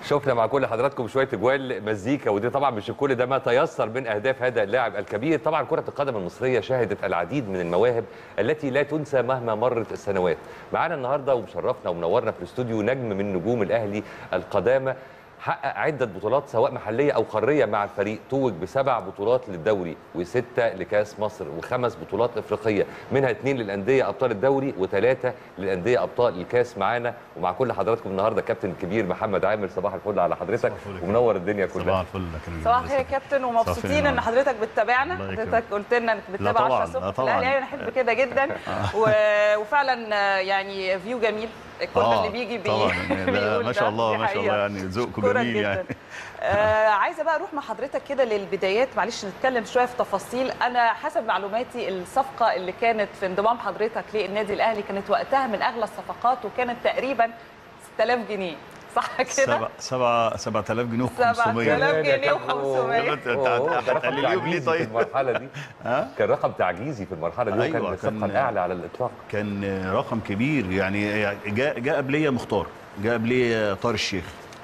شفنا مع كل حضراتكم شويه اجوال مزيكا ودي طبعا مش كل ده ما تيسر من اهداف هذا اللاعب الكبير طبعا كره القدم المصريه شهدت العديد من المواهب التي لا تنسى مهما مرت السنوات معانا النهارده ومشرفنا ومنورنا في الاستوديو نجم من نجوم الاهلي القدامى حقق عدة بطولات سواء محلية أو قارية مع الفريق توج بسبع بطولات للدوري وستة لكأس مصر وخمس بطولات إفريقية منها اثنين للأندية أبطال الدوري وثلاثة للأندية أبطال الكأس معانا ومع كل حضراتكم النهاردة كابتن الكبير محمد عامر صباح الفل على حضرتك ومنور الدنيا كلها صباح الفل يا كريم صباح الخير يا كابتن ومبسوطين ان حضرتك بتتابعنا الله يكرمك. حضرتك قلت لنا انك بتتابع طبعاً، 10 لا الصبح في طبعاً. الاهلي انا احب كده جدا و- وفعلا آه، يعني فيو جميل كل آه، اللي بيجي بي طبعا بيقول لا ما شاء ده، الله دي ما شاء الله حقيقة. يعني ذوقكم أشكرك جميل جدا. يعني آه عايزه بقى اروح مع حضرتك كده للبدايات معلش نتكلم شويه في تفاصيل انا حسب معلوماتي الصفقه اللي كانت في انضمام حضرتك للنادي الاهلي كانت وقتها من اغلى الصفقات وكانت تقريبا 6000 جنيه صح كده؟ سبع سبع 7000 جنيه و500 7000 جنيه و500. أنت- أنت أوه، ده رقم هتقلليهم ليه تعجيزي في طيب؟ المرحلة دي ها؟ كان رقم تعجيزي في المرحلة دي وكان أيوة، الصفقة كان- الأعلى على الإطلاق كان رقم كبير يعني جاء جاء قبليه مختار جاء قبليه طار الشيخ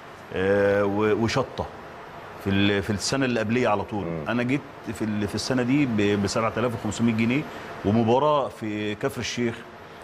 آه، و- وشطه في ال- في السنه اللي قبليه على طول مم. انا جيت في ال- في السنه دي ب 7500 جنيه ومباراه في كفر الشيخ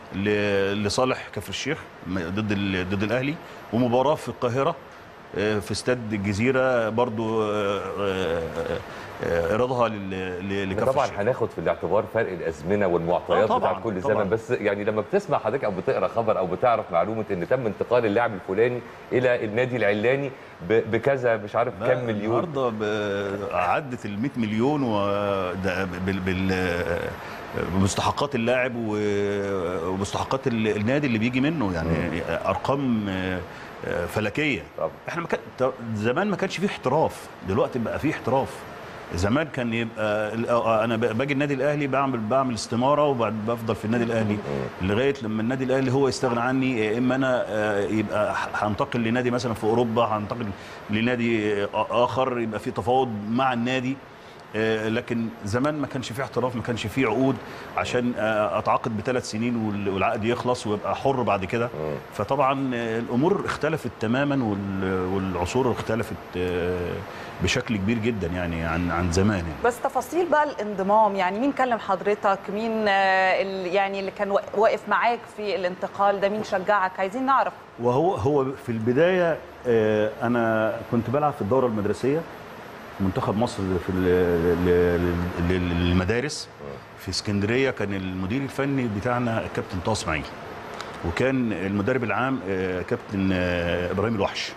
ل- لصالح كفر الشيخ م- ضد ال- ضد الاهلي ومباراه في القاهره آه، في استاد الجزيره برضو آه، آه، آه، ايرادها لل- ل- لكفر طبعا الشيخ هناخد في الاعتبار فرق الازمنه والمعطيات آه، طبعاً، بتاعت كل طبعاً. زمن بس يعني لما بتسمع حضرتك او بتقرا خبر او بتعرف معلومه ان تم انتقال اللاعب الفلاني الى النادي العلاني ب- بكذا مش عارف لا، كام مليون النهارده ب- عدت ال 100 مليون وده بال بال بمستحقات اللاعب و- ومستحقات ال- النادي اللي بيجي منه يعني ارقام آه، آه، فلكيه طبعاً. احنا ما كان ت- زمان ما كانش فيه احتراف دلوقتي بقى فيه احتراف زمان كان يبقى ال- آه، انا ب- باجي النادي الاهلي بعمل بعمل استماره وبعد بفضل في النادي الاهلي لغايه لما النادي الاهلي هو يستغنى عني يا اما انا آه، يبقى ح- هنتقل لنادي مثلا في اوروبا هنتقل لنادي آه، اخر يبقى في تفاوض مع النادي آه، لكن زمان ما كانش فيه احتراف ما كانش فيه عقود عشان آه، اتعاقد بثلاث سنين وال- والعقد يخلص ويبقى حر بعد كده فطبعا آه، الامور اختلفت تماما وال- والعصور اختلفت آه، بشكل كبير جدا يعني عن عن زمان يعني بس تفاصيل بقى الانضمام يعني مين كلم حضرتك مين آه، ال- يعني اللي كان وا- واقف معاك في الانتقال ده مين شجعك عايزين نعرف وهو هو في البدايه آه، انا كنت بلعب في الدوره المدرسيه في منتخب مصر في ال- ل- ل- للمدارس في اسكندريه كان المدير الفني بتاعنا كابتن طه اسماعيل وكان المدرب العام آه، كابتن آه، ابراهيم الوحش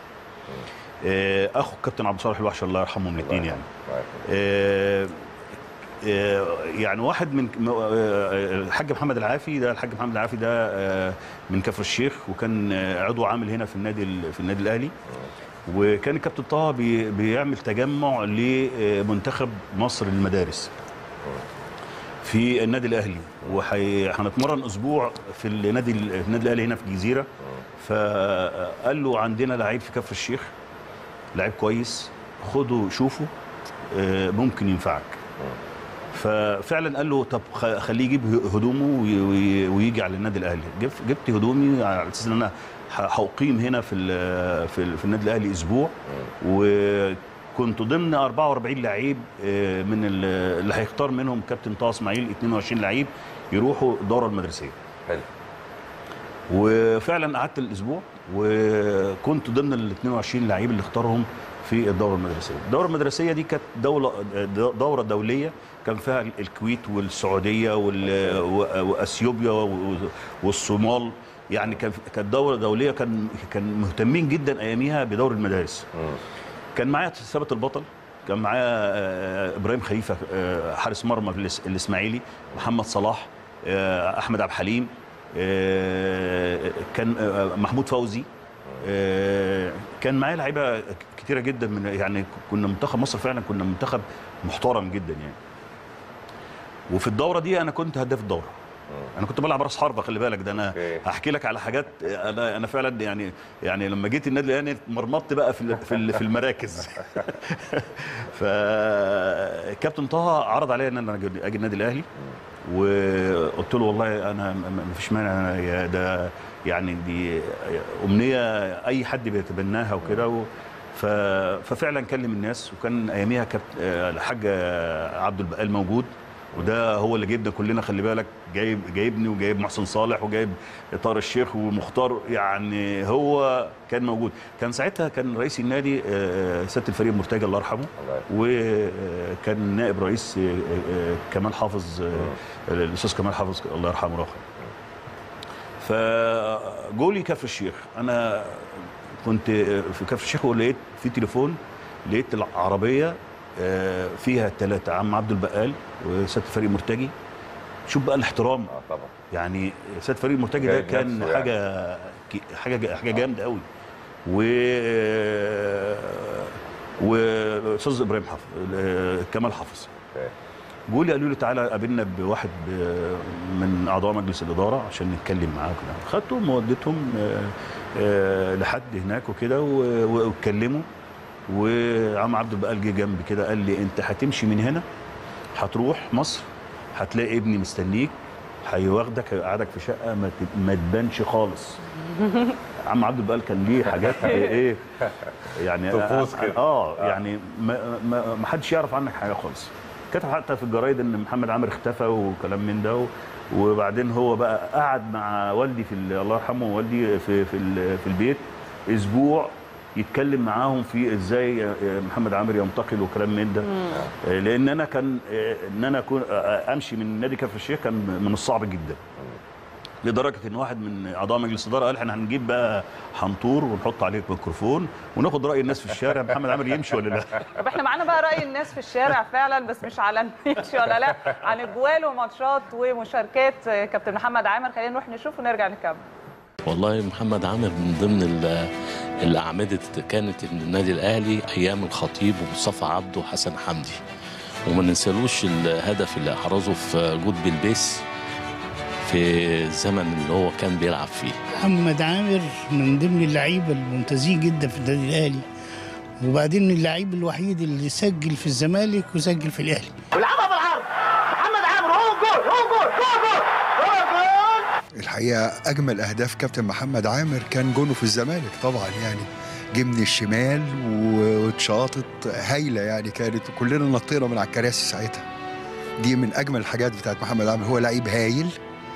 آه، اخو الكابتن عبد الصالح الوحش الله يرحمهم الاثنين يعني آه، آه، يعني واحد من م- آه، الحاج محمد العافي ده الحاج محمد العافي ده آه، من كفر الشيخ وكان آه، عضو عامل هنا في النادي ال- في النادي الاهلي وكان الكابتن طه بي- بيعمل تجمع لمنتخب مصر للمدارس في النادي الاهلي وهنتمرن اسبوع في النادي ال- في النادي الاهلي هنا في الجزيره فقال له عندنا لعيب في كفر الشيخ لعيب كويس خده شوفه آه، ممكن ينفعك ففعلا قال له طب خ- خليه يجيب هدومه وي- وي- ويجي على النادي الاهلي جب- جبت هدومي على اساس ان انا ه- هقيم هنا في ال- في, ال- في النادي الاهلي اسبوع وكنت ضمن 44 لعيب آه، من ال- اللي هيختار منهم كابتن طه اسماعيل 22 لعيب يروحوا الدوره المدرسيه حلو وفعلا قعدت الاسبوع وكنت ضمن ال 22 لعيب اللي اختارهم في الدوره المدرسيه. الدوره المدرسيه دي كانت دوله دوره دوليه كان فيها الكويت والسعوديه وال- واثيوبيا والصومال يعني كان كانت دوره دوليه كان كان مهتمين جدا اياميها بدور المدارس. كان معايا ثابت البطل كان معايا آه، ابراهيم خليفه آه، حارس مرمى في الإس- الاسماعيلي محمد صلاح آه، احمد عبد الحليم آه، كان آه، محمود فوزي آه، كان معايا لعيبه كتيره جدا من يعني كنا منتخب مصر فعلا كنا منتخب محترم جدا يعني وفي الدوره دي انا كنت هداف الدوره انا كنت بلعب راس حربه خلي بالك ده انا أوكي. هحكي لك على حاجات انا انا فعلا يعني يعني لما جيت النادي الاهلي مرمطت بقى في ال- في ال- في المراكز فكابتن طه عرض عليا ان انا أجي- اجي النادي الاهلي وقلت له والله انا ما فيش مانع أنا يا ده يعني دي امنيه اي حد بيتبناها وكده و- ف... ففعلا كلم الناس وكان اياميها كابت... آه، الحاج عبد البقال موجود وده هو اللي جايبنا كلنا خلي بالك جايب جايبني وجايب محسن صالح وجايب طارق الشيخ ومختار يعني هو كان موجود كان ساعتها كان رئيس النادي آه، سياده الفريق مرتجى الله يرحمه الله وكان نائب رئيس آه، آه، كمال حافظ آه، الاستاذ كمال حافظ الله يرحمه راحل فجولي كفر الشيخ انا كنت في كفر الشيخ ولقيت في تليفون لقيت العربيه آه، فيها ثلاثه عم عبد البقال وسياده الفريق مرتجي شوف بقى الاحترام اه طبعا يعني سيد فريد المرتجي ده جايب كان نفسه يعني. حاجه كي- حاجه حاجه جامده قوي و واستاذ ابراهيم حافظ كمال حافظ أوكي. جولي قالوا لي تعالى قابلنا بواحد ب- من اعضاء مجلس الاداره عشان نتكلم معاه كده خدتهم ووديتهم آه، آه، لحد هناك وكده و- و- واتكلموا وعم عبد البقال جه جنبي كده قال لي انت هتمشي من هنا هتروح مصر هتلاقي ابني مستنيك هيواخدك هيقعدك في شقه ما ت- ما تبانش خالص عم عبد البقال كان ليه حاجات ايه يعني طقوس كده. اه يعني ما, ما, ما حدش يعرف عنك حاجه خالص كتب حتى في الجرايد ان محمد عامر اختفى وكلام من ده و- وبعدين هو بقى قعد مع والدي في ال- الله يرحمه والدي في في, ال- في البيت اسبوع يتكلم معاهم في ازاي محمد عامر ينتقل وكلام من ده آه، لان انا كان آه، ان انا اكون آه، امشي من نادي كفر الشيخ كان من الصعب جدا لدرجه ان واحد من اعضاء مجلس الاداره قال احنا هنجيب بقى حنطور ونحط عليه ميكروفون وناخد راي الناس في الشارع محمد عامر يمشي ولا لا طب احنا معانا بقى راي الناس في الشارع فعلا بس مش على نمشي ولا لا عن اجوال وماتشات ومشاركات كابتن محمد عامر خلينا نروح نشوف ونرجع نكمل والله محمد عامر من ضمن ال- الأعمدة كانت النادي الأهلي أيام الخطيب ومصطفى عبده وحسن حمدي وما ننسالوش الهدف اللي أحرزه في جود بالبيس في الزمن اللي هو كان بيلعب فيه محمد عامر من ضمن اللعيبه الممتازين جدا في النادي الاهلي وبعدين اللعيب الوحيد اللي سجل في الزمالك وسجل في الاهلي ولعبها بالعرض محمد عامر هو جول هو جول جول جول هو جول الحقيقه اجمل اهداف كابتن محمد عامر كان جونه في الزمالك طبعا يعني جه من الشمال واتشاطت هايله يعني كانت كلنا نطينا من على الكراسي ساعتها دي من اجمل الحاجات بتاعت محمد عامر هو لعيب هايل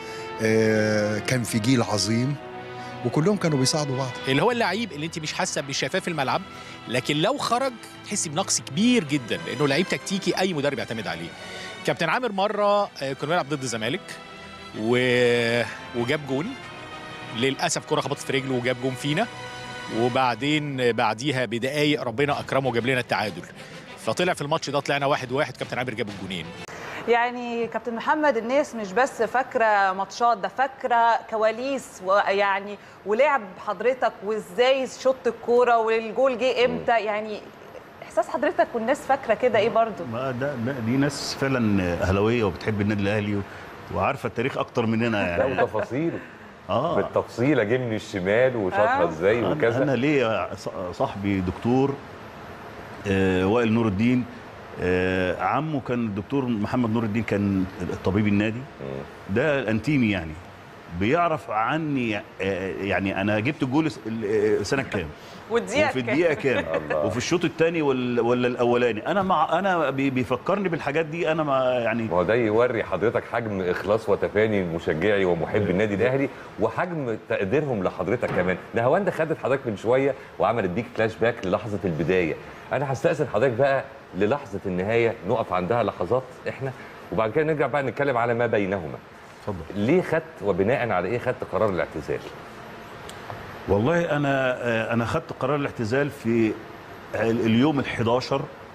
آه، كان في جيل عظيم وكلهم كانوا بيساعدوا بعض اللي هو اللعيب اللي انت مش حاسه بالشفاف في الملعب لكن لو خرج تحسي بنقص كبير جدا لانه لعيب تكتيكي اي مدرب يعتمد عليه كابتن عامر مره آه، كنا بنلعب ضد الزمالك و... وجاب جون للاسف كره خبطت في رجله وجاب جون فينا وبعدين بعديها بدقايق ربنا اكرمه وجاب لنا التعادل فطلع في الماتش ده طلعنا واحد واحد كابتن عامر جاب الجونين يعني كابتن محمد الناس مش بس فاكره ماتشات ده فاكره كواليس ويعني ولعب حضرتك وازاي شط الكوره والجول جه امتى يعني احساس حضرتك والناس فاكره كده ايه برضو ما ده, ده دي ناس فعلا اهلاويه وبتحب النادي الاهلي و- وعارفه التاريخ اكتر مننا لا يعني وتفاصيل اه بالتفصيل اجي من الشمال وشاطها آه. ازاي انا وكذا أنا ليا ص- صاحبي دكتور آه وائل نور الدين آه عمه كان الدكتور محمد نور الدين كان طبيب النادي ده الانتيمي يعني بيعرف عني آه يعني انا جبت الجول س- ال- آه، سنه كام والدقيقه وفي كام؟ الدقيقه كام الله. وفي الشوط الثاني ولا, ولا الاولاني انا مع انا بي- بيفكرني بالحاجات دي انا ما يعني ما هو ده يوري حضرتك حجم اخلاص وتفاني مشجعي ومحب النادي الاهلي وحجم تقديرهم لحضرتك كمان نهاوند خدت حضرتك من شويه وعملت بيك فلاش باك للحظه البدايه انا هستاذن حضرتك بقى للحظه النهايه نقف عندها لحظات احنا وبعد كده نرجع بقى نتكلم على ما بينهما اتفضل ليه خدت وبناء على ايه خدت قرار الاعتزال والله انا آه، انا خدت قرار الاعتزال في ال- اليوم ال11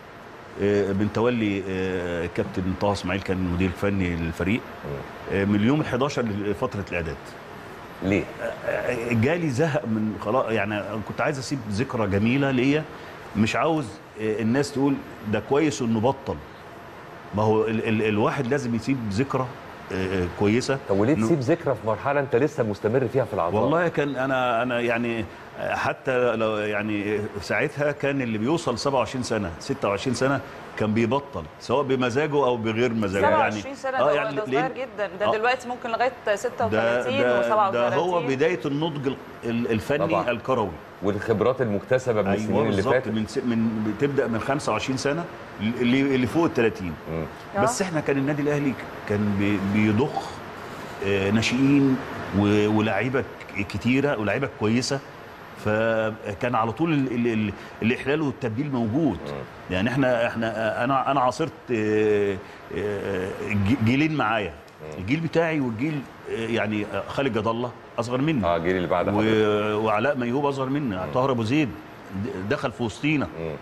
من تولي آه، كابتن طه اسماعيل كان المدير الفني للفريق آه، من اليوم ال11 لفتره الاعداد ليه آه، جالي زهق من خلاص يعني أنا كنت عايز اسيب ذكرى جميله ليا مش عاوز آه، الناس تقول ده كويس انه بطل ما هو ال ال الواحد لازم يسيب ذكرى آه، كويسه طب وليه إنه- تسيب ذكرى في مرحله انت لسه مستمر فيها في العطاء والله كان انا انا يعني حتى لو يعني ساعتها كان اللي بيوصل 27 سنه 26 سنه كان بيبطل سواء بمزاجه او بغير مزاجه 27 سنه ده, يعني ده ليه- صغير جدا ده آه. دلوقتي ممكن لغايه 36 ده, ده, و37 ده هو بدايه النضج ال- ال- الفني طبعاً. الكروي والخبرات المكتسبه من السنين ايوه اللي بالظبط فاتت من س... من بتبدا من 25 سنه اللي اللي فوق ال 30 مم. بس احنا كان النادي الاهلي كان بي- بيضخ آه، ناشئين و- ولاعيبه ك- كتيره ولاعيبه كويسه فكان على طول ال ال ال الاحلال والتبديل موجود يعني احنا احنا انا انا عاصرت آه، آه، ج- جيلين معايا الجيل بتاعي والجيل آه، يعني آه، خالد جد الله اصغر مني اه الجيل اللي بعد حضرتك و- وعلاء ميهوب اصغر مني طاهر ابو زيد د- دخل في وسطينا مم.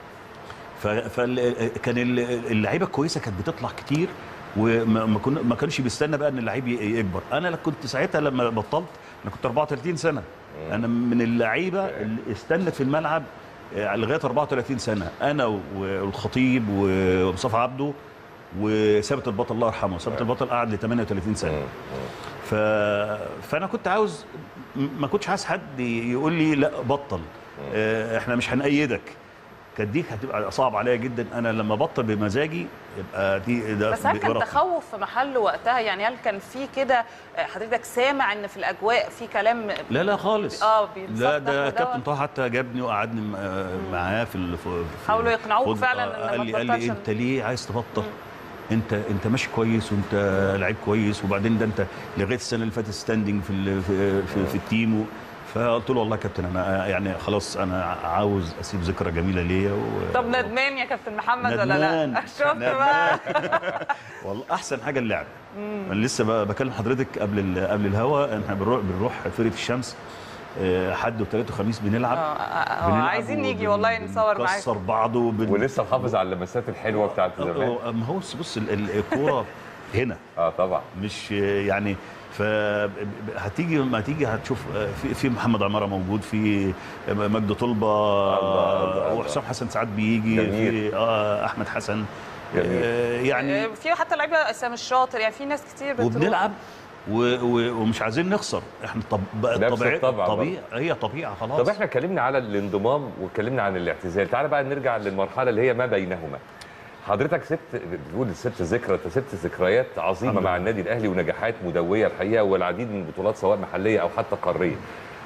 فكان اللعيبه الكويسه كانت بتطلع كتير وما ما كنا ما كانش بيستنى بقى ان اللعيب ي- يكبر انا لا كنت ساعتها لما بطلت انا كنت 34 سنه انا من اللعيبه اللي استنت في الملعب آه، لغايه 34 سنه انا و- والخطيب ومصطفى عبده وثابت البطل الله يرحمه ثابت البطل قعد ل 38 سنه ف... فانا كنت عاوز م- ما كنتش عايز حد يقول لي لا بطل آه، احنا مش هنأيدك كانت دي هتبقى صعب عليا جدا انا لما بطل بمزاجي يبقى دي ده بس هل كان بإرادتي. تخوف في محله وقتها يعني هل كان في كده آه، حضرتك سامع ان في الاجواء في كلام لا لا خالص اه بيتصدق لا ده وده كابتن ولا- طه حتى جابني وقعدني م- آه، معاه في ال- في في- حاولوا يقنعوك خد- فعلاً آه، إن قال ما لي قال تبطلش. لي انت ليه عايز تبطل انت انت ماشي كويس وانت لعيب كويس وبعدين ده انت لغايه السنه اللي فاتت ستاندنج في ال- في, في, في التيم و... فقلت له والله يا كابتن انا يعني خلاص انا عاوز اسيب ذكرى جميله ليا و... طب ندمان يا كابتن محمد ولا ندمان. لا شفت بقى والله احسن حاجه اللعب انا لسه ب- بكلم حضرتك قبل ال- قبل الهوا احنا بنروح بنروح فرقه الشمس آه، حد وثلاث وخميس بنلعب آه، آه، آه، بنلعب عايزين نيجي وبن- والله نصور معاك بنكسر بعض وبن... ولسه محافظ على اللمسات الحلوه بتاعت زمان آه، ما هو بص بص ال- ال- الكوره هنا اه طبعا مش يعني ف هتيجي ما تيجي هتشوف آه، في في محمد عماره موجود في مجدي طلبه الله، الله، الله. وحسام حسن ساعات بيجي جميل. في آه، احمد حسن جميل. آه، يعني آه، في حتى لعيبه اسام الشاطر يعني في ناس كتير بتروح وبنلعب و... و... ومش عايزين نخسر احنا طب بقى نفس طبيعي الطبع طبيعي هي طبيعه خلاص طب احنا اتكلمنا على الانضمام واتكلمنا عن الاعتزال تعال بقى نرجع للمرحله اللي هي ما بينهما حضرتك سبت بتقول سبت ذكرى انت سبت ذكريات عظيمه الحمد مع لله. النادي الاهلي ونجاحات مدويه الحقيقه والعديد من البطولات سواء محليه او حتى قاريه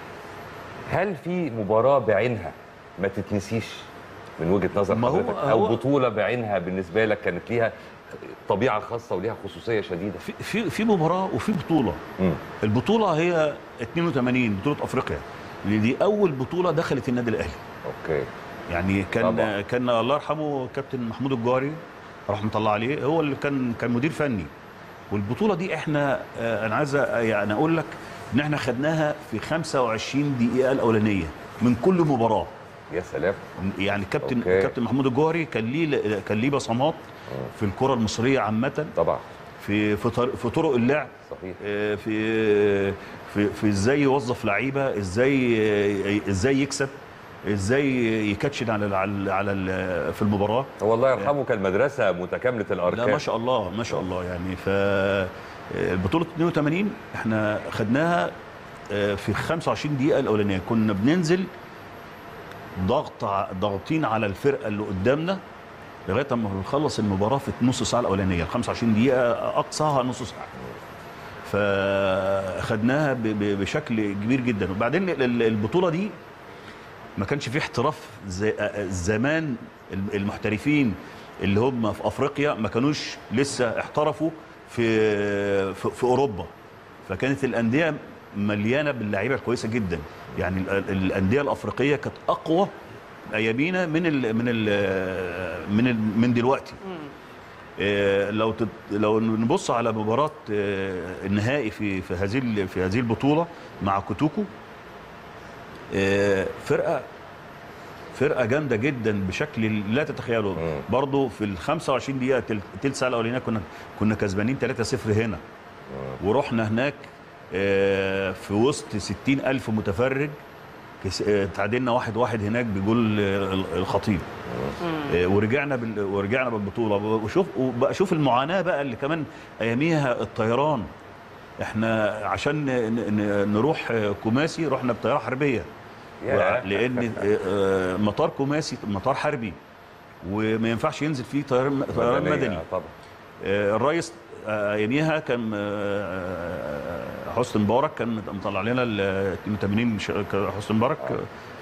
هل في مباراه بعينها ما تتنسيش من وجهه نظر ما هو- حضرتك او هو- بطوله بعينها بالنسبه لك كانت ليها طبيعه خاصه وليها خصوصيه شديده في في في مباراه وفي بطوله مم. البطوله هي 82 بطوله افريقيا اللي دي اول بطوله دخلت النادي الاهلي اوكي يعني كان طبعا. كان الله يرحمه كابتن محمود الجوهري رحمه الله عليه هو اللي كان كان مدير فني والبطوله دي احنا آه، انا عايز أ- يعني اقول لك ان احنا خدناها في 25 دقيقه الاولانيه من كل مباراه يا سلام يعني كابتن أوكي. كابتن محمود الجوهري كان ليه كان ليه بصمات في الكره المصريه عامه طبعا في في طر- في طرق اللعب صحيح آه، في في في ازاي يوظف لعيبه ازاي آه، ازاي يكسب ازاي يكاتشن على على على ال- في المباراه هو الله يرحمه كان مدرسه متكامله لا الاركان ما شاء الله ما شاء الله يعني ف البطوله 82 احنا خدناها آه، في 25 دقيقه الاولانيه كنا بننزل ضغط ع- ضاغطين على الفرقه اللي قدامنا لغايه اما نخلص المباراه في نص ساعه الاولانيه 25 دقيقه اقصاها نص ساعه فخدناها ب- ب- بشكل كبير جدا وبعدين ال- ال- البطوله دي ما كانش فيه احتراف زي زمان المحترفين اللي هم في افريقيا ما كانوش لسه احترفوا في في, في اوروبا فكانت الانديه مليانه باللعيبه الكويسه جدا يعني ال- ال- الانديه الافريقيه كانت اقوى ايامينا من ال من ال من ال من دلوقتي آه، لو تت... لو نبص على مباراه آه، النهائي في في هذه ال- في هذه البطوله مع كوتوكو آه، فرقه فرقه جامده جدا بشكل لا تتخيله مم. برضو في ال 25 دقيقه تل- تلت ساعه الاولانيه كنا كنا كسبانين 3-0 هنا ورحنا هناك آه، في وسط 60 ألف متفرج كس- آه، تعادلنا واحد واحد هناك بجول آه، ال- الخطيب آه، ورجعنا بال... ورجعنا بالبطوله وشوف وبقى شوف المعاناه بقى اللي كمان اياميها الطيران احنا عشان ن... ن... نروح آه، كوماسي رحنا بطياره حربيه ياه. لان آه، آه، مطار كوماسي مطار حربي وما ينفعش ينزل فيه طيران طيران مدني آه، طبعا آه، الرئيس آه، اياميها كان آه، حسني مبارك كان مطلع لنا ال 82 ش- حسني مبارك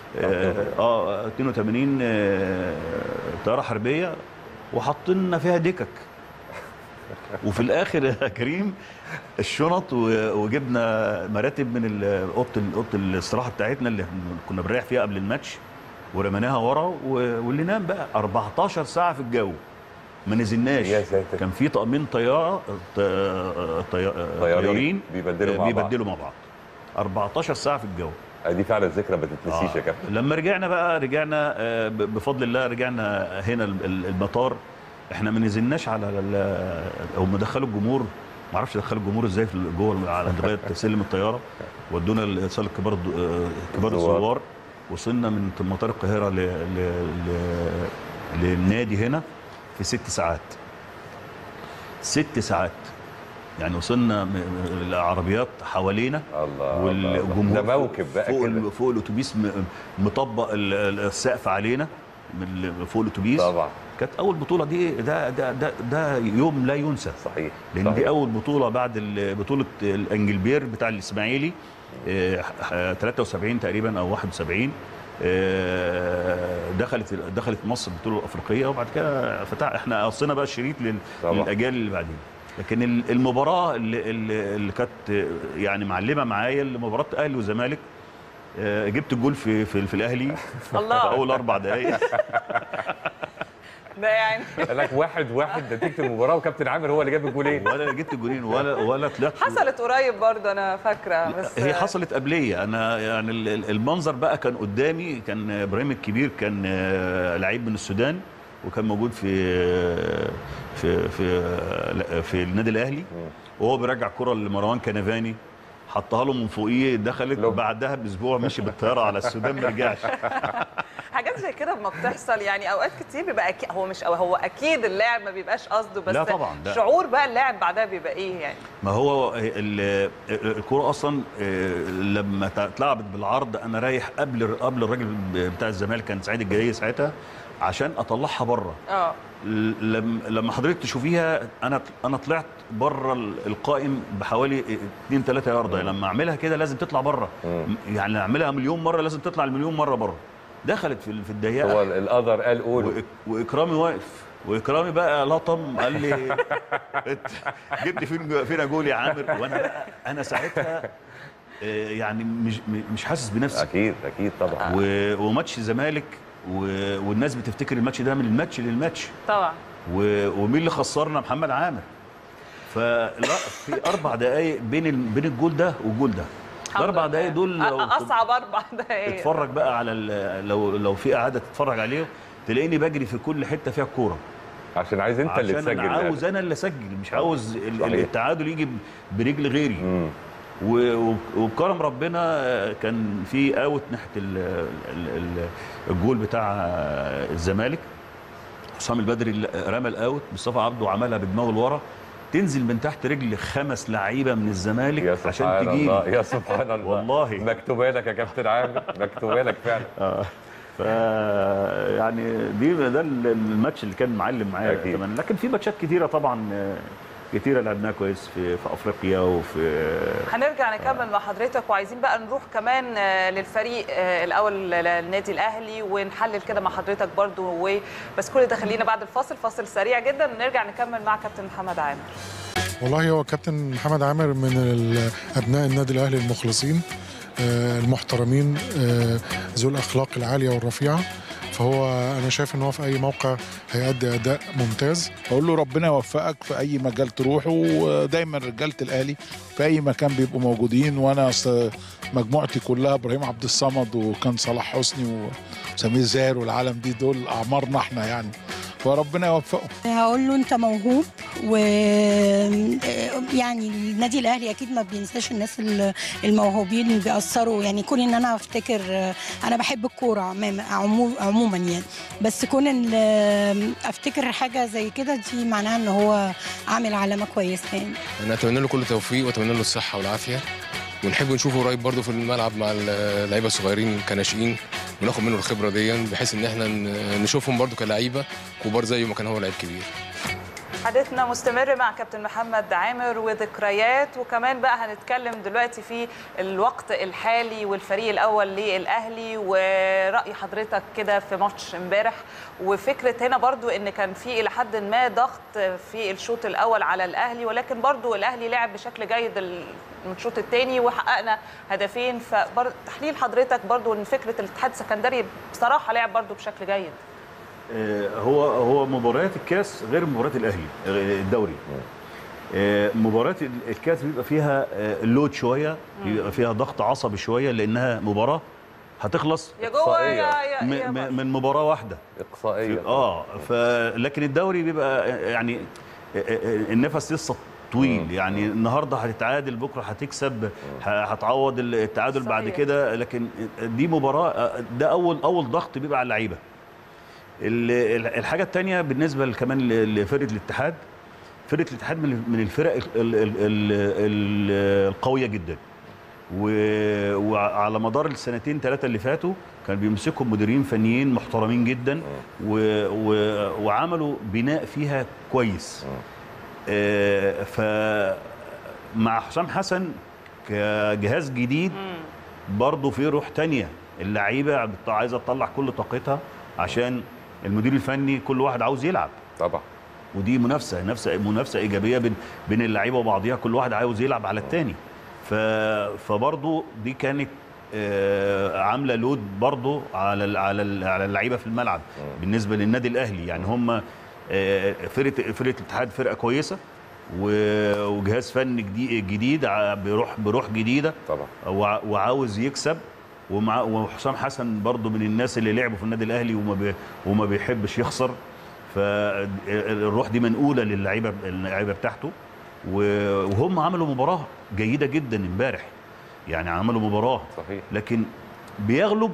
اه آه، 82 آه، طياره حربيه وحاطين فيها دكك وفي الاخر يا كريم الشنط و- وجبنا مراتب من ال- اوضه ال- اوضه الاستراحه بتاعتنا اللي إحنا كنا بنريح فيها قبل الماتش ورميناها ورا و- واللي نام بقى 14 ساعه في الجو ما نزلناش يا ساتر. كان في طقمين طياره ط- طي- طيارين بيبدلوا مع بعض. بيبدلوا مع بعض 14 ساعه في الجو دي فعلا ذكرى ما تتنسيش يا كابتن لما رجعنا بقى رجعنا آه، ب- بفضل الله رجعنا هنا ال- ال- المطار احنا ما نزلناش على ال- هم دخلوا الجمهور ما اعرفش دخلوا الجمهور ازاي في ال- جوه على لغايه سلم الطياره ودونا صاله كبار الد- آه، كبار الزوار. الزوار وصلنا من مطار القاهره ل... ل... ل... للنادي هنا في ست ساعات ست ساعات يعني وصلنا م- م- العربيات حوالينا الله والجمهور ده موكب بقى فوق كده ال- فوق الاتوبيس م- مطبق ال- ال- السقف علينا من ال- فوق الاتوبيس طبعا كانت اول بطوله دي ده ده ده, ده يوم لا ينسى صحيح لان صحيح. دي اول بطوله بعد ال- بطوله الانجلبير بتاع الاسماعيلي آه، ح- 73 تقريبا او 71 آه، دخلت دخلت مصر البطوله الافريقيه وبعد كده فتح احنا قصينا بقى الشريط لل- طبعا. للاجيال اللي بعدين لكن ال- المباراه اللي, اللي, اللي كانت يعني معلمه معايا اللي مباراه اهلي وزمالك آه، جبت الجول في في, في الاهلي في الله اول اربع دقائق ده يعني قال لك واحد واحد نتيجه المباراه وكابتن عامر هو اللي جاب الجولين ولا جبت الجولين ولا ولا طلعت حصلت قريب برضه انا فاكره بس هي حصلت قبليه انا يعني ال- ال- المنظر بقى كان قدامي كان ابراهيم الكبير كان آه، لعيب من السودان وكان موجود في في في لا، في النادي الاهلي وهو بيرجع كره لمروان كنفاني حطها له من فوقيه دخلت لب. بعدها باسبوع مشي بالطياره على السودان ما رجعش حاجات زي كده ما بتحصل يعني اوقات كتير بيبقى أكيد هو مش هو اكيد اللاعب ما بيبقاش قصده بس لا طبعا، لا. شعور بقى اللاعب بعدها بيبقى ايه يعني ما هو ال- الكرة اصلا آه، لما اتلعبت بالعرض انا رايح قبل قبل الراجل بتاع الزمالك كان سعيد الجاي ساعتها عشان اطلعها بره اه لما لما حضرتك تشوفيها انا انا طلعت بره القائم بحوالي 2 3 ياردة لما اعملها كده لازم تطلع بره يعني اعملها مليون مره لازم تطلع المليون مره بره دخلت في في الضيقه هو القدر قال قولوا وإك- واكرامي واقف واكرامي بقى لطم قال لي "إنت جبت فين فين جول يا عامر وانا بقى انا ساعتها آه، يعني مش مش حاسس بنفسي اكيد اكيد طبعا و- وماتش الزمالك و- والناس بتفتكر الماتش ده من الماتش للماتش طبعا و- ومين اللي خسرنا محمد عامر فلا في اربع دقائق بين ال- بين الجول ده والجول ده الحمد الاربع لله. دقائق دول لو أ- اصعب اربع دقايق اتفرج بقى على ال- لو لو في اعاده تتفرج عليه تلاقيني بجري في كل حته فيها الكوره عشان عايز انت اللي عشان تسجل أنا يعني. عاوز انا اللي اسجل مش عاوز ال- صحيح. التعادل يجي ب- برجل غيري مم. و- و- وبكرم ربنا آه، كان في اوت ناحيه ال- ال- ال- الجول بتاع آه، الزمالك حسام البدري اللي رمى الاوت مصطفى عبده عملها بدماغه لورا تنزل من تحت رجل خمس لعيبه من الزمالك يا عشان سبحان الله تجيلي يا سبحان الله والله. مكتوبه لك يا كابتن عامر مكتوبه لك فعلا اه ف يعني دي ده الماتش اللي كان معلم معايا أكيد. كمان لكن في ماتشات كتيره طبعا آه، كتيره لعبناها كويس في في افريقيا وفي هنرجع نكمل مع حضرتك وعايزين بقى نروح كمان آه، للفريق آه، الاول للنادي الاهلي ونحلل كده مع حضرتك برضو و- بس كل ده خلينا بعد الفاصل فاصل سريع جدا ونرجع نكمل مع كابتن محمد عامر والله هو كابتن محمد عامر من ال- ابناء النادي الاهلي المخلصين آه، المحترمين آه، ذو الاخلاق العاليه والرفيعه فهو انا شايف ان هو في اي موقع هيأدي اداء ممتاز اقول له ربنا يوفقك في اي مجال تروحه ودايما رجاله الاهلي في اي مكان بيبقوا موجودين وانا أصل مجموعتي كلها ابراهيم عبد الصمد وكان صلاح حسني وسمير زاهر والعالم دي دول اعمارنا احنا يعني فربنا يوفقه هقول له انت موهوب و يعني النادي الاهلي اكيد ما بينساش الناس ال- الموهوبين اللي بيأثروا يعني كون ان انا افتكر انا بحب الكوره عموما عمو- عموما يعني بس كون ان افتكر حاجه زي كده دي معناها ان هو عامل علامه كويسه يعني انا اتمنى له كل التوفيق واتمنى له الصحه والعافيه ونحب نشوفه قريب برضه في الملعب مع اللعيبه الصغيرين كناشئين وناخد منه الخبره دي بحيث ان احنا ن- نشوفهم برضه كلعيبه كبار زيه ما كان هو لعيب كبير حديثنا مستمر مع كابتن محمد عامر وذكريات وكمان بقى هنتكلم دلوقتي في الوقت الحالي والفريق الاول للاهلي ورأي حضرتك كده في ماتش امبارح وفكره هنا برضو ان كان في الى حد ما ضغط في الشوط الاول على الاهلي ولكن برضو الاهلي لعب بشكل جيد من الشوط الثاني وحققنا هدفين فتحليل حضرتك برضو ان فكره الاتحاد السكندري بصراحه لعب برضو بشكل جيد آه، هو هو مباريات الكاس غير مباريات الاهلي آه، الدوري آه، مباريات ال- الكاس بيبقى فيها آه، اللود شويه بيبقى فيها ضغط عصبي شويه لانها مباراه هتخلص يا جوه يا يا, م- يا م- من مباراه واحده اقصائيه اه ف لكن الدوري بيبقى يعني النفس لسه طويل يعني النهارده هتتعادل بكره هتكسب ه- هتعوض التعادل بعد صحيح. كده لكن دي مباراه ده اول اول ضغط بيبقى على اللعيبه ال- ال- الحاجه الثانيه بالنسبه ل- كمان ل- لفرقه الاتحاد فرقه الاتحاد من من الفرق ال- ال- ال- ال- القويه جدا و- وعلى مدار السنتين ثلاثه اللي فاتوا كان بيمسكوا مديرين فنيين محترمين جدا و و وعملوا بناء فيها كويس آه، ف مع حسام حسن كجهاز جديد برضه في روح تانية اللعيبه بت- عايزه تطلع كل طاقتها عشان المدير الفني كل واحد عاوز يلعب طبعا ودي منافسه نفسه منافسه ايجابيه بين بين اللعيبه وبعضيها كل واحد عاوز يلعب على الثاني ف فبرضه دي كانت آه، عامله لود برضه على ال- على ال- على اللعيبه في الملعب بالنسبه للنادي الاهلي يعني هم آه، فرقه فرقه الاتحاد فرقه كويسه و- وجهاز فني جديد جديد ع- بروح بروح جديده طبعا وع- وعاوز يكسب ومع وحسام حسن برضه من الناس اللي لعبوا في النادي الاهلي وما بي وما بيحبش يخسر فالروح دي منقوله للعيبه اللعيبه بتاعته و- وهم عملوا مباراه جيده جدا امبارح يعني عملوا مباراه صحيح لكن بيغلب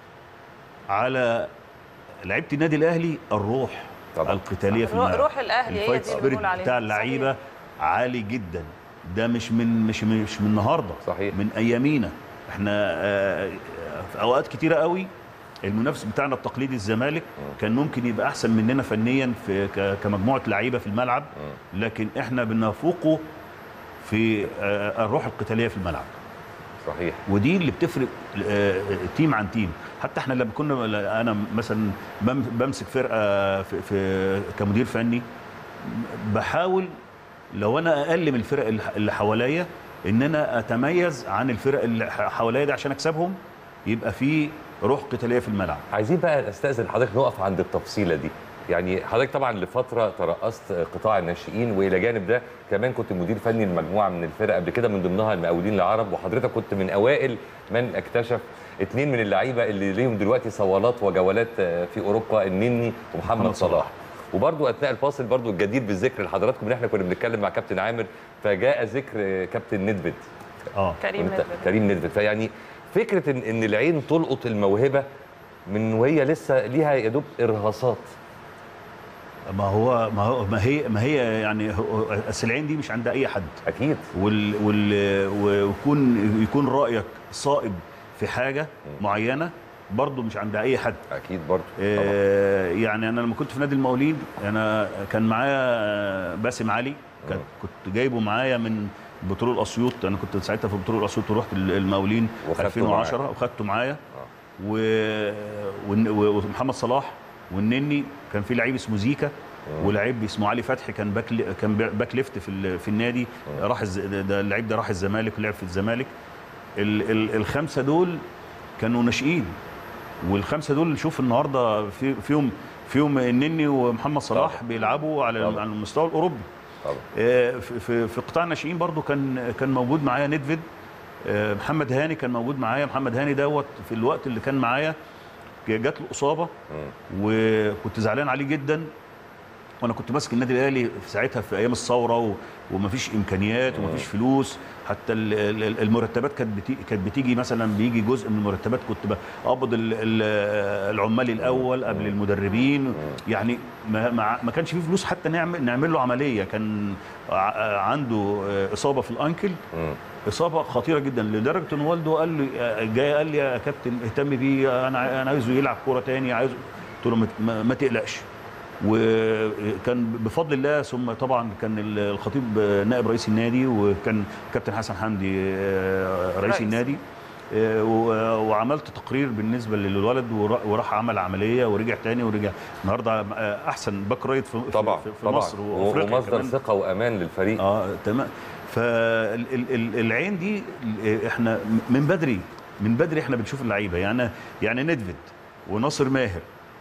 على لعيبه النادي الاهلي الروح طبعا. القتاليه في روح- الملعب روح الأهلي هي الفايت دي اللي سبيريت بنقول عليها. بتاع اللعيبه عالي جدا ده مش من مش من مش من النهارده صحيح. من ايامينا احنا آه، في اوقات كتيره قوي المنافس بتاعنا التقليدي الزمالك كان ممكن يبقى احسن مننا فنيا في ك- كمجموعه لعيبه في الملعب لكن احنا بنفوقه في آه، الروح القتاليه في الملعب صحيح ودي اللي بتفرق آه، تيم عن تيم حتى احنا لما كنا انا مثلا بم- بمسك فرقه في, في كمدير فني بحاول لو انا اقل من الفرق اللي- اللي حواليا ان انا اتميز عن الفرق اللي ح- حواليا دي عشان اكسبهم يبقى في روح قتاليه في الملعب عايزين بقى استاذن حضرتك نقف عند التفصيله دي يعني حضرتك طبعا لفتره ترأست قطاع الناشئين والى جانب ده كمان كنت مدير فني لمجموعه من الفرق قبل كده من ضمنها المقاولين العرب وحضرتك كنت من اوائل من اكتشف اثنين من اللعيبه اللي ليهم دلوقتي صوالات وجولات في اوروبا النني ومحمد محمد صلاح صلاح. وبرضو اثناء الفاصل برضو الجدير بالذكر لحضراتكم ان احنا كنا بنتكلم مع كابتن عامر فجاء ذكر كابتن ندفد اه كريم وأنت- ندفد. كريم ندفد فيعني فكره ان ان العين تلقط الموهبه من وهي لسه ليها يا دوب ارهاصات ما هو ما هو ما هي ما هي يعني هو- أصل العين دي مش عند اي حد اكيد وال وال ويكون يكون رايك صائب في حاجه معينه برضه مش عند اي حد اكيد برضو آه يعني انا لما كنت في نادي المقاولين انا كان معايا باسم علي كان كنت جايبه معايا من بترول اسيوط انا كنت ساعتها في بترول اسيوط ورحت المقاولين وخدته 2010 معاك. وخدته معايا و... والن- ومحمد صلاح والنني كان في لعيب اسمه زيكا ولعيب اسمه علي فتحي كان باك ل- كان باك ليفت في ال- في النادي راح الز... ده- ده اللعيب ده راح الزمالك ولعب في الزمالك ال... ال... الخمسه دول كانوا ناشئين والخمسه دول شوف النهارده في فيهم فيهم النني ومحمد صلاح طبعا. بيلعبوا على طبعا. على المستوى الاوروبي طبعا آه، في في في قطاع الناشئين برضو كان كان موجود معايا ندفيد آه، محمد هاني كان موجود معايا محمد هاني دوت في الوقت اللي كان معايا جات له اصابه وكنت زعلان عليه جدا وانا كنت ماسك النادي الاهلي في ساعتها في ايام الثوره و... ومفيش امكانيات ومفيش فلوس حتى ال- ال- المرتبات كانت بتي... كانت بتيجي مثلا بيجي جزء من المرتبات كنت بقبض ال... ال... العمال الاول قبل المدربين يعني ما, ما... ما كانش فيه فلوس حتى نعمل نعمل له عمليه كان ع... عنده اصابه في الانكل اصابه خطيره جدا لدرجه ان والده قال لي جاي قال لي يا كابتن اهتم بيه انا انا عايزه يلعب كوره تاني عايزه قلت له ما- ما, ما تقلقش وكان بفضل الله ثم طبعا كان الخطيب نائب رئيس النادي وكان كابتن حسن حمدي آه، رئيس رئيس. النادي آه، و- وعملت تقرير بالنسبه للولد ور- وراح عمل عمليه ورجع تاني ورجع النهارده آه، احسن باك رايت في, طبعا في, في طبعا مصر و- وافريقيا ومصدر كمان. ثقه وامان للفريق اه تمام فالعين دي احنا من بدري من بدري احنا بنشوف اللعيبه يعني يعني ندفد وناصر ماهر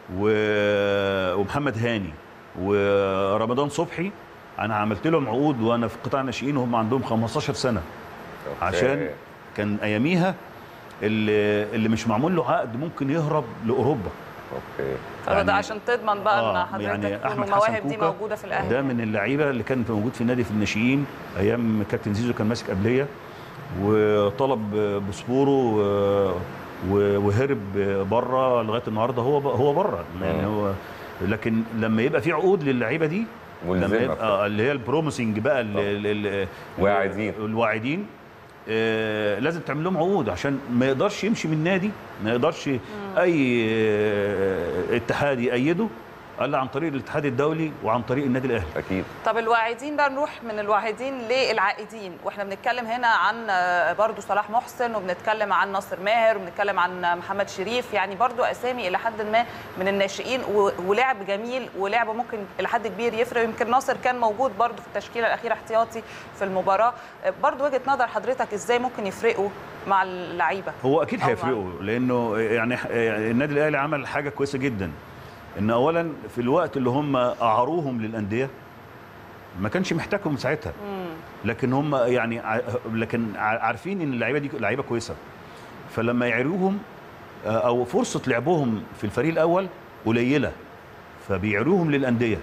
و- ومحمد هاني ورمضان صبحي انا عملت لهم عقود وانا في قطاع الناشئين وهم عندهم 15 سنه عشان كان اياميها اللي, اللي مش معمول له عقد ممكن يهرب لاوروبا اوكي طب ده عشان تضمن بقى ان آه، حضرتك يعني تكون احمد المواهب حسن دي كوكا موجوده في الاهلي ده من اللعيبه اللي كان موجود في النادي في الناشئين ايام كابتن زيزو كان ماسك قبليه وطلب باسبوره و- و- وهرب بره لغايه النهارده هو ب- هو بره يعني هو لكن لما يبقى في عقود للعيبه دي لما ملزمة يبقى اللي هي البروميسنج بقى ال- ال- ال- واعدين. الواعدين آه، لازم تعمل لهم عقود عشان ما يقدرش يمشي من نادي ما يقدرش اي آه، اتحاد يأيده الا عن طريق الاتحاد الدولي وعن طريق النادي الاهلي اكيد طب الواعدين بقى نروح من الواعدين للعائدين واحنا بنتكلم هنا عن آه، برضو صلاح محسن وبنتكلم عن ناصر ماهر وبنتكلم عن محمد شريف يعني برضو اسامي الى حد ما من الناشئين و- ولعب جميل ولعب ممكن الى حد كبير يفرق يمكن ناصر كان موجود برضو في التشكيله الاخيره احتياطي في المباراه آه، برضو وجهه نظر حضرتك ازاي ممكن يفرقوا مع اللعيبه هو اكيد أو مع- هيفرقوا لانه يعني يعني النادي الاهلي عمل حاجه كويسه جدا ان اولا في الوقت اللي هم اعاروهم للانديه ما كانش محتاجهم ساعتها لكن هم يعني ع- لكن ع- عارفين ان اللعيبه دي لعيبه كويسه فلما يعيروهم آه، او فرصه لعبهم في الفريق الاول قليله فبيعيروهم للانديه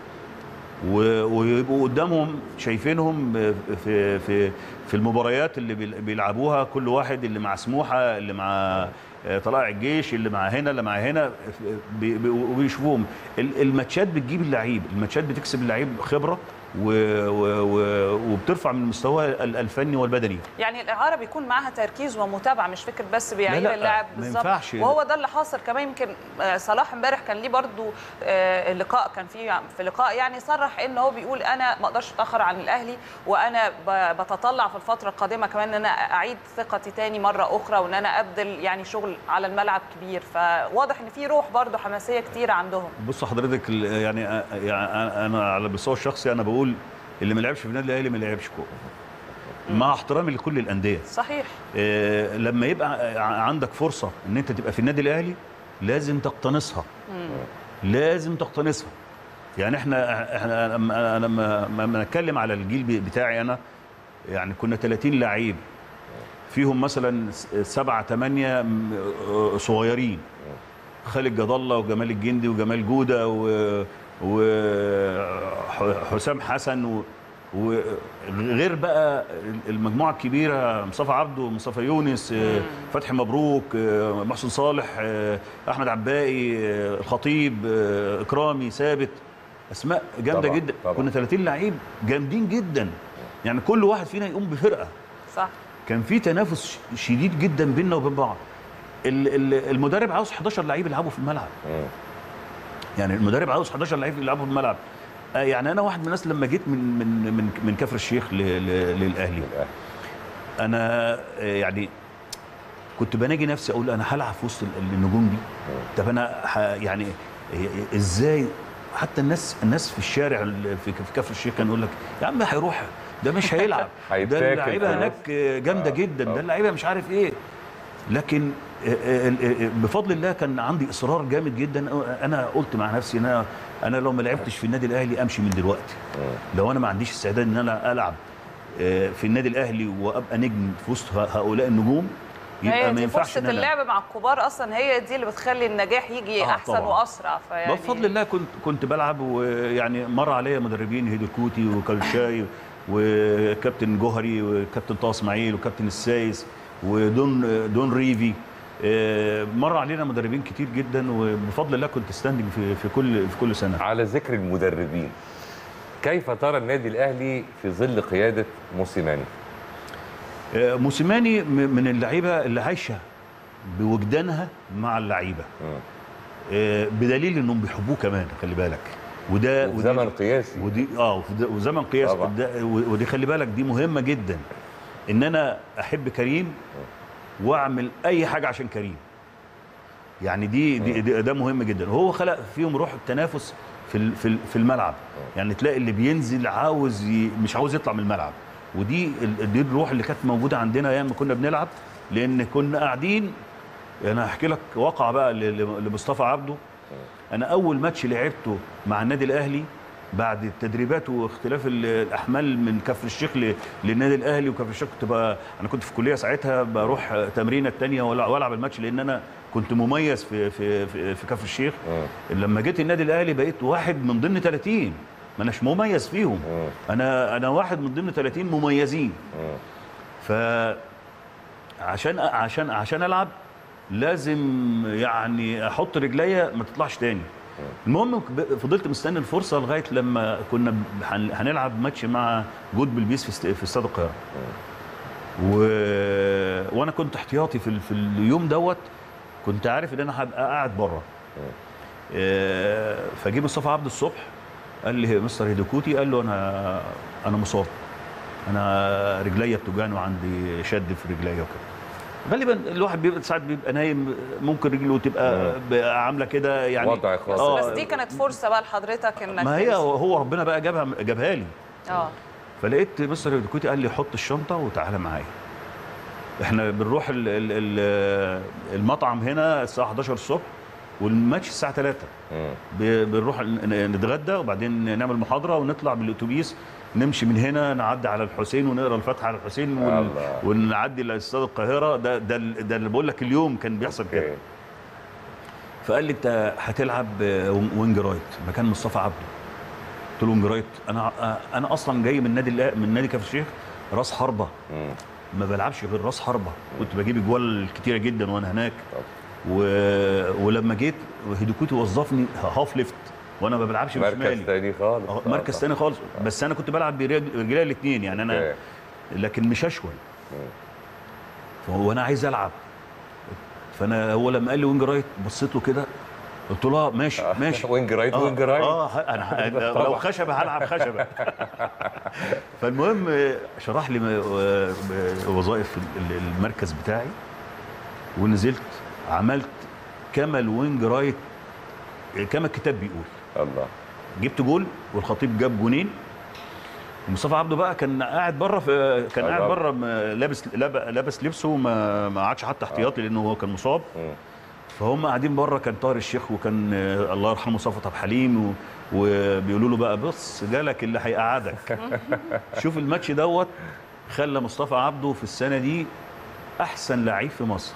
و- ويبقوا قدامهم شايفينهم في في في المباريات اللي بيل- بيلعبوها كل واحد اللي مع سموحه اللي مع آه، طلائع الجيش اللي مع هنا اللي مع هنا بي- بي- وبيشوفوهم ال- الماتشات بتجيب اللعيب الماتشات بتكسب اللعيب خبره و و و وبترفع من مستواه ال- الفني والبدني يعني الاعاره بيكون معاها تركيز ومتابعه مش فكره بس بيعير لا، اللاعب ما بالظبط ينفعش. وهو ده اللي حاصل كمان يمكن آه، صلاح امبارح كان ليه برضو آه، لقاء كان في في لقاء يعني صرح ان هو بيقول انا ما اقدرش اتاخر عن الاهلي وانا ب- بتطلع في الفتره القادمه كمان ان انا اعيد ثقتي تاني مره اخرى وان انا ابذل يعني شغل على الملعب كبير فواضح ان في روح برضو حماسيه كتير عندهم بص حضرتك ال- يعني يعني انا على المستوى الشخصي انا بقول اللي ما لعبش في النادي الاهلي ما لعبش كوره مع احترامي لكل الانديه صحيح آه، لما يبقى ع- عندك فرصه ان انت تبقى في النادي الاهلي لازم تقتنصها لازم تقتنصها يعني احنا احنا لما لما لما نتكلم على الجيل ب- بتاعي انا يعني كنا 30 لعيب فيهم مثلا س- سبعة ثمانية م- آه، صغيرين خالد جد الله وجمال الجندي وجمال جودة و وحسام حسن و وغير بقى المجموعه الكبيره مصطفى عبده مصطفى يونس آه، فتحي مبروك آه، محسن صالح آه، احمد عباقي آه، الخطيب آه، اكرامي ثابت اسماء جامده طبعاً، جدا طبعاً. كنا 30 لعيب جامدين جدا يعني كل واحد فينا يقوم بفرقه صح كان في تنافس ش- شديد جدا بيننا وبين بعض ال- ال- المدرب عاوز 11 لعيب يلعبوا في الملعب يعني المدرب عاوز 11 لعيب يلعبوا في الملعب آه، يعني انا واحد من الناس لما جيت من من من من كفر الشيخ ل- ل- للاهلي انا آه، يعني كنت بناجي نفسي اقول انا هلعب في وسط ال- النجوم دي طب انا ح- يعني إيه- ازاي حتى الناس الناس في الشارع ال- في في كفر الشيخ كان يقول لك يا عم هيروح ده مش هيلعب ده هيتاكل اللعيبه خلاص. هناك جامده جدا ده اللعيبه مش عارف ايه لكن آه، آه، آه، بفضل الله كان عندي اصرار جامد جدا انا قلت مع نفسي ان انا انا لو ما لعبتش في النادي الاهلي امشي من دلوقتي لو انا ما عنديش استعداد ان انا العب آه، في النادي الاهلي وابقى نجم في وسط هؤلاء النجوم يبقى هي ما دي ينفعش فرصه ان انا اللعب مع الكبار اصلا هي دي اللي بتخلي النجاح يجي آه، احسن طبعاً. واسرع فيعني بفضل الله كنت كنت بلعب ويعني مر عليا مدربين هيدو كوتي وكالشاي وكابتن جوهري وكابتن طه اسماعيل وكابتن السايس ودون دون ريفي آه، مر علينا مدربين كتير جدا وبفضل الله كنت ستاندنج في في كل في كل سنه على ذكر المدربين كيف ترى النادي الاهلي في ظل قياده موسيماني آه، موسيماني م- من اللعيبه اللي عايشه بوجدانها مع اللعيبه آه، بدليل انهم بيحبوه كمان خلي بالك وده وفي زمن قياسي ودي اه وفي- وزمن قياسي طبعا. وده- ودي خلي بالك دي مهمه جدا ان انا احب كريم واعمل اي حاجه عشان كريم يعني دي, دي, دي ده مهم جدا وهو خلق فيهم روح التنافس في ال- في ال- في الملعب يعني تلاقي اللي بينزل عاوز ي... مش عاوز يطلع من الملعب ودي ال- دي الروح اللي كانت موجوده عندنا ايام ما كنا بنلعب لان كنا قاعدين انا هحكي لك واقع بقى ل- ل- لمصطفى عبده انا اول ماتش لعبته مع النادي الاهلي بعد التدريبات واختلاف ال- الاحمال من كفر الشيخ ل- للنادي الاهلي وكفر الشيخ كنت بقى انا كنت في كليه ساعتها بروح تمرينه الثانيه والعب الماتش لان انا كنت مميز في في في, في كفر الشيخ لما جيت النادي الاهلي بقيت واحد من ضمن 30 ما اناش مميز فيهم انا انا واحد من ضمن 30 مميزين ف عشان عشان عشان العب لازم يعني احط رجليا ما تطلعش تاني المهم ب- فضلت مستني الفرصه لغايه لما كنا ب- هن- هنلعب ماتش مع جود بلبيس في است- في استاد القاهره و... وانا كنت احتياطي في, ال... في اليوم دوت كنت عارف ان انا هبقى قاعد بره آه، فجه مصطفى عبد الصبح قال لي مستر هيدوكوتي قال له انا انا مصاب انا رجليا بتوجعني وعندي شد في رجليا وكده غالبا الواحد بيبقى ساعات بيبقى نايم ممكن رجله تبقى بقى عامله كده يعني وضع خاص. بس, بس دي كانت فرصه بقى لحضرتك انك ما هي تنزل. هو ربنا بقى جابها جابها لي اه فلقيت مستر هيدوكوتي قال لي حط الشنطه وتعالى معايا احنا بنروح ال ال ال المطعم هنا الساعه 11 الصبح والماتش الساعه 3 ب- بنروح ن- نتغدى وبعدين نعمل محاضره ونطلع بالاتوبيس نمشي من هنا نعدي على الحسين ونقرا الفاتحه على الحسين ون... الله. ونعدي لاستاد القاهره ده ده ال- ده اللي بقول لك اليوم كان بيحصل كده فقال لي انت هتلعب وينج رايت مكان مصطفى عبده قلت له وينج رايت انا انا اصلا جاي من نادي الأ- من نادي كفر الشيخ راس حربه ما بلعبش غير راس حربه كنت بجيب اجوال كتيره جدا وانا هناك و... ولما جيت هيدوكوتي وظفني هاف ليفت وانا ما بلعبش مركز بشمالي تاني خالص آه، مركز تاني خالص بس انا كنت بلعب برجل- برجلي الاثنين يعني انا أوكي. لكن مش اشول فهو انا عايز العب فانا هو لما قال لي وينج رايت بصيت له كده قلت له آه، ماشي ماشي وينج رايت آه، وينج رايت اه ه- انا أنا لو طبعا. خشبه هلعب خشبه فالمهم آه، شرح لي م- آه، آه، وظائف ال- المركز بتاعي ونزلت عملت كما الوينج رايت آه، كما الكتاب بيقول الله جبت جول والخطيب جاب جونين مصطفى عبده بقى كان قاعد بره في كان قاعد الله. بره م- لابس لاب- لابس لبسه ما ما قعدش حتى احتياطي لانه هو كان مصاب فهم قاعدين بره كان طاهر الشيخ وكان آه، الله يرحمه صفوت عبد الحليم و- وبيقولوا له بقى بص جالك اللي هيقعدك شوف الماتش دوت خلى مصطفى عبده في السنه دي احسن لعيب في مصر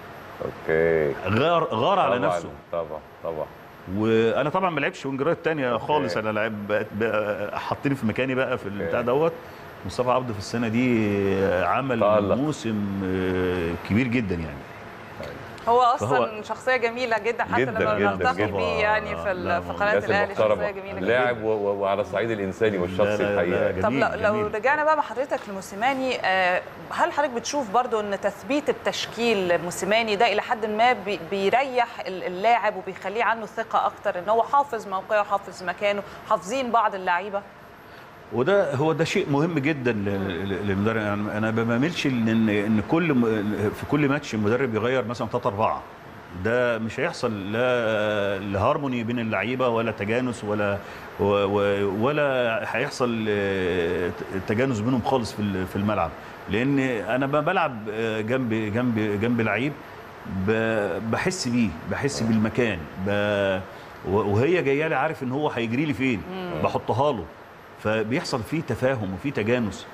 اوكي غار غار على طبعاً، نفسه طبعا طبعا وانا طبعا ما لعبش وينجرات تانية خالص انا لعب بقت- بقى- حطني في مكاني بقى في البتاع دوت مصطفى عبده في السنه دي عمل تألق. موسم آه، كبير جدا يعني هو اصلا فهو- شخصيه جميله جدا حتى جداً، لما جداً، نلتقي جداً. بيه يعني في ال- لا، في ما- قناه الناس الاهلي شخصيه المحترمه جميله جدا لاعب و- و- وعلى الصعيد الانساني والشخصي لا، لا، الحقيقه طب جميل، لو, لو جميل. رجعنا بقى مع حضرتك لموسيماني آه، هل حضرتك بتشوف برضو ان تثبيت التشكيل موسيماني ده الى حد ما بي- بيريح ال- اللاعب وبيخليه عنده ثقه اكتر ان هو حافظ موقعه حافظ مكانه حافظين بعض اللعيبه وده هو ده شيء مهم جدا ل- ل- للمدرب يعني انا ما بميلش ان ان كل م- في كل ماتش المدرب يغير مثلا ثلاثة أربعة ده مش هيحصل لا لهارموني بين اللعيبه ولا تجانس ولا و- و- ولا هيحصل آه، تجانس بينهم خالص في ال- في الملعب لان انا ب- بلعب آه، جنب جنب جنب لعيب ب- بحس بيه بحس بالمكان ب- وهي جايه لي عارف ان هو هيجري لي فين بحطها له فبيحصل فيه تفاهم وفيه تجانس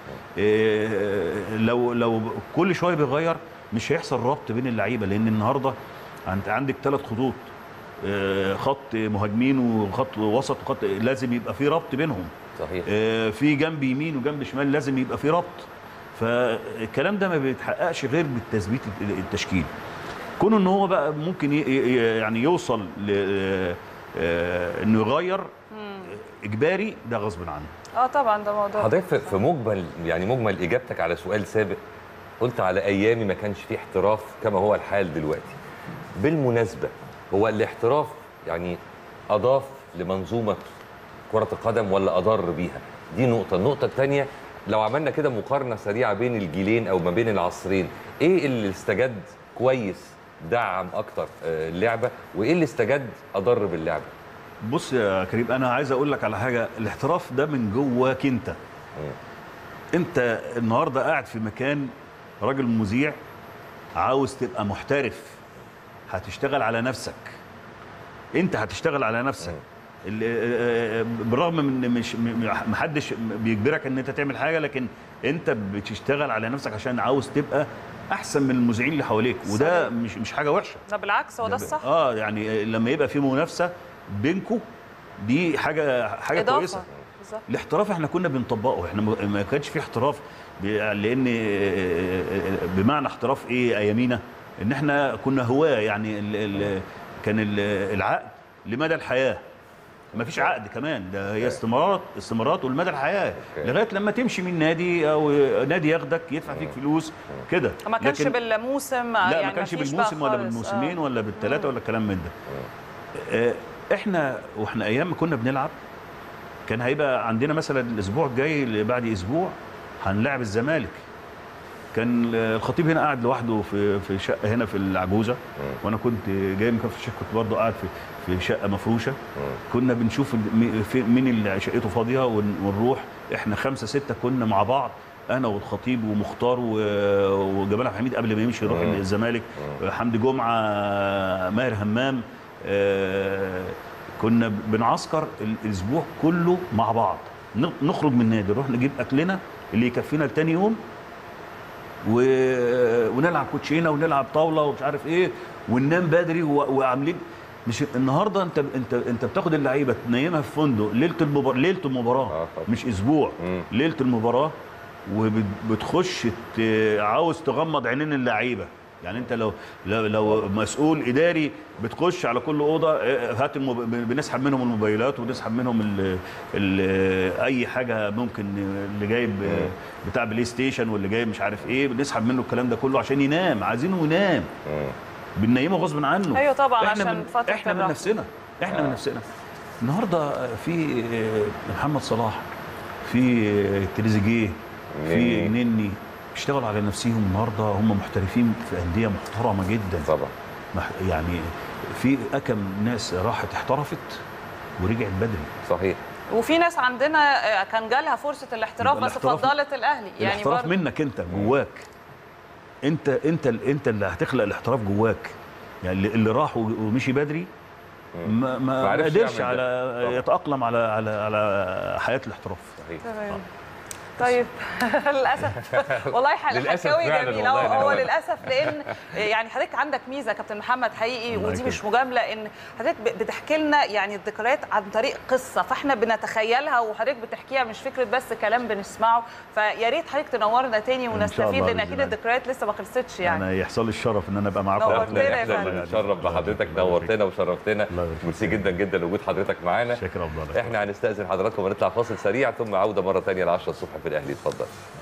إيه، لو لو كل شويه بيغير مش هيحصل ربط بين اللعيبه لان النهارده انت عندك ثلاث خطوط إيه، خط مهاجمين وخط وسط وخط لازم يبقى في ربط بينهم صحيح إيه، في جنب يمين وجنب شمال لازم يبقى في ربط فالكلام ده ما بيتحققش غير بالتثبيت التشكيل كونه ان هو بقى ممكن ي- ي- يعني يوصل ل آه، انه يغير اجباري ده غصب عنه اه طبعا ده موضوع حضرتك في- في مجمل يعني مجمل اجابتك على سؤال سابق قلت على ايامي ما كانش فيه احتراف كما هو الحال دلوقتي بالمناسبه هو الاحتراف يعني اضاف لمنظومه كره القدم ولا اضر بيها دي نقطه النقطه الثانيه لو عملنا كده مقارنه سريعه بين الجيلين او ما بين العصرين ايه اللي استجد كويس دعم اكتر آه، اللعبه وايه اللي استجد اضر باللعبه بص يا كريم انا عايز اقول لك على حاجه الاحتراف ده من جواك انت انت النهارده قاعد في مكان راجل مذيع عاوز تبقى محترف هتشتغل على نفسك انت هتشتغل على نفسك ال- آه، آه، بالرغم من إن مش م- محدش بيجبرك ان انت تعمل حاجه لكن انت بتشتغل على نفسك عشان عاوز تبقى احسن من المذيعين اللي حواليك وده مش مش حاجه وحشه ده بالعكس هو ده الصح اه يعني لما يبقى في منافسه بينكم دي حاجه حاجه إضافة. كويسه بالظبط. الاحتراف احنا كنا بنطبقه احنا ما ما كانش في احتراف ب- لان بمعنى احتراف ايه ايامينا ان احنا كنا هواه يعني ال ال كان ال- العقد لمدى الحياه ما فيش عقد كمان ده هي استمارات استمارات ولمدى الحياه لغايه لما تمشي من نادي او نادي ياخدك يدفع فيك فلوس كده ما كانش لكن- بالموسم لا يعني ما كانش فيش بالموسم بقى ولا خالص. بالموسمين آه. ولا بالثلاثه ولا الكلام من ده آه، احنا واحنا ايام ما كنا بنلعب كان هيبقى عندنا مثلا الاسبوع الجاي اللي بعد اسبوع هنلاعب الزمالك كان الخطيب هنا قاعد لوحده في في شقه هنا في العجوزه وانا كنت جاي من كفر الشيخ كنت برضه قاعد في في شقه مفروشه كنا بنشوف ال- مي- في- مين اللي شقته فاضيه ون- ونروح احنا خمسه سته كنا مع بعض انا والخطيب ومختار و- وجمال عبد الحميد قبل ما يمشي يروح مم. الزمالك حمدي جمعه ماهر همام آه، كنا بنعسكر الاسبوع كله مع بعض ن- نخرج من النادي نروح نجيب اكلنا اللي يكفينا لتاني يوم و... ونلعب كوتشينه ونلعب طاوله ومش عارف ايه وننام بدري و... وعاملين مش النهارده انت انت انت بتاخد اللعيبه تنيمها في فندق ليله المباراه ليله المباراه مش اسبوع ليله المباراه وبتخش ت... عاوز تغمض عينين اللعيبه يعني انت لو لو, لو مسؤول اداري بتخش على كل اوضه اه، هات الموب... بنسحب منهم الموبايلات ونسحب منهم ال... ال... اي حاجه ممكن اللي جايب بتاع بلاي ستيشن واللي جايب مش عارف ايه بنسحب منه الكلام ده كله عشان ينام عايزينه ينام بننيمه غصب عنه ايوه طبعا احنا عشان من فتره احنا من الراحة. نفسنا احنا من نفسنا النهارده في محمد صلاح في تريزيجيه في نني بيشتغلوا على نفسهم النهارده هم محترفين في انديه محترمه جدا طبعا يعني في اكم ناس راحت احترفت ورجعت بدري صحيح وفي ناس عندنا آه، كان جالها فرصه الاحتراف بس الاحتراف- فضلت الاهلي يعني الاحتراف برضه منك انت جواك انت انت انت اللي هتخلق الاحتراف جواك يعني اللي- اللي راح ومشي بدري ما ما ما عرفش قدرش يعمل على ده. طبعا. يتاقلم على على على حياه الاحتراف صحيح تمام طيب للاسف والله حل- للأسف حكاوي فعلاً جميله والله هو, هو أنا- للاسف لان يعني حضرتك عندك ميزه كابتن محمد حقيقي الله ودي مش يكرمك. مجامله ان حضرتك ب- بتحكي لنا يعني الذكريات عن طريق قصه فاحنا بنتخيلها وحضرتك بتحكيها مش فكره بس كلام بنسمعه فيا ريت حضرتك تنورنا تاني شاء ونستفيد الله لان بإذن اكيد الله. الذكريات لسه ما خلصتش يعني انا يحصل لي الشرف ان انا ابقى معاكم نورتنا يا احنا فندم. اللي بنتشرف بحضرتك نورتنا وشرفتنا ميرسي جدا جدا لوجود حضرتك معانا شكرا عبد الله احنا هنستاذن حضراتكم ونطلع فاصل سريع ثم عوده مره ثانيه ل 10 الصبح في الاهلي اتفضل